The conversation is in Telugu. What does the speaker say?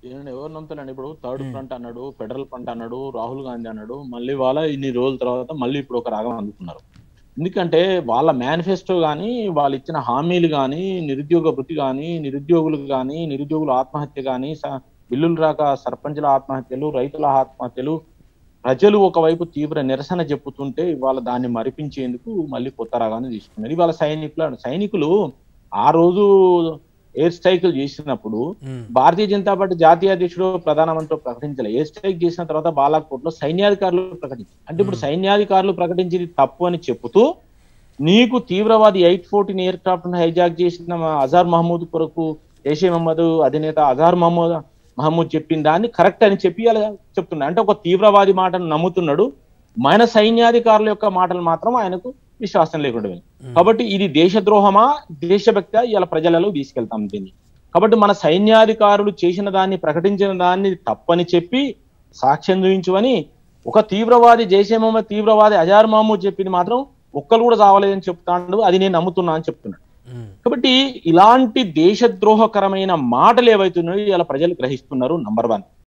నేను ఎవరు నమ్ముతానండి ఇప్పుడు థర్డ్ ఫ్రంట్ అన్నాడు ఫెడరల్ ఫ్రంట్ అన్నాడు రాహుల్ గాంధీ అన్నాడు మళ్ళీ వాళ్ళ ఇన్ని రోజుల తర్వాత మళ్ళీ ఇప్పుడు ఒక రాగం అందుకున్నారు ఎందుకంటే వాళ్ళ మేనిఫెస్టో కానీ వాళ్ళు ఇచ్చిన హామీలు కానీ నిరుద్యోగ వృత్తి కానీ నిరుద్యోగులకు కానీ నిరుద్యోగుల ఆత్మహత్య కానీ బిల్లులు రాక సర్పంచుల ఆత్మహత్యలు రైతుల ఆత్మహత్యలు ప్రజలు ఒకవైపు తీవ్ర నిరసన చెప్పుతుంటే ఇవాళ దాన్ని మరిపించేందుకు మళ్ళీ కొత్త రాగాన్ని తీసుకున్నారు ఇవాళ సైనికులు సైనికులు ఆ రోజు ఎయిర్ స్ట్రైకులు చేసినప్పుడు ఉమ్, భారతీయ జనతా పార్టీ జాతీయ అధ్యక్షుడు ప్రధానమంత్రి ప్రకటించలే ఎయిర్ స్ట్రైక్ చేసిన తర్వాత బాలాకోట్ లో సైన్యాధికారులు ప్రకటించారు అంటే ఇప్పుడు సైన్యాధికారులు ప్రకటించింది తప్పు అని చెబుతూ నీకు తీవ్రవాది eight fourteen aircraft hijack చేసిన మా అజార్ మహమూద్ కొరకు జైషే మహమ్మద్ అధినేత అజార్ మహమ్మద్ మహమూద్ చెప్పిన దాన్ని కరెక్ట్ అని చెప్పి అలా చెప్తున్నాడు అంటే ఒక తీవ్రవాది మాటను నమ్ముతున్నాడు మన సైన్యాధికారుల యొక్క మాటలు మాత్రం ఆయనకు విశ్వాసం లేకుండా పోయింది. కాబట్టి ఇది దేశద్రోహమా దేశభక్తి ఇలా ప్రజలలో తీసుకెళ్తాం దీన్ని కాబట్టి మన సైన్యాధికారులు చేసిన దాన్ని ప్రకటించిన దాన్ని తప్పని చెప్పి సాక్ష్యం చూపించువని ఒక తీవ్రవాది జైషే మహమ్మద్ తీవ్రవాది అజార్ మహమూద్ చెప్పింది మాత్రం ఒక్కరు కూడా చావలేదని చెప్తాడు అది నేను నమ్ముతున్నా అని చెప్తున్నాడు ఉమ్, కాబట్టి ఇలాంటి దేశద్రోహకరమైన మాటలు ఏవైతున్నాయో ఇలా ప్రజలు గ్రహిస్తున్నారు నంబర్ వన్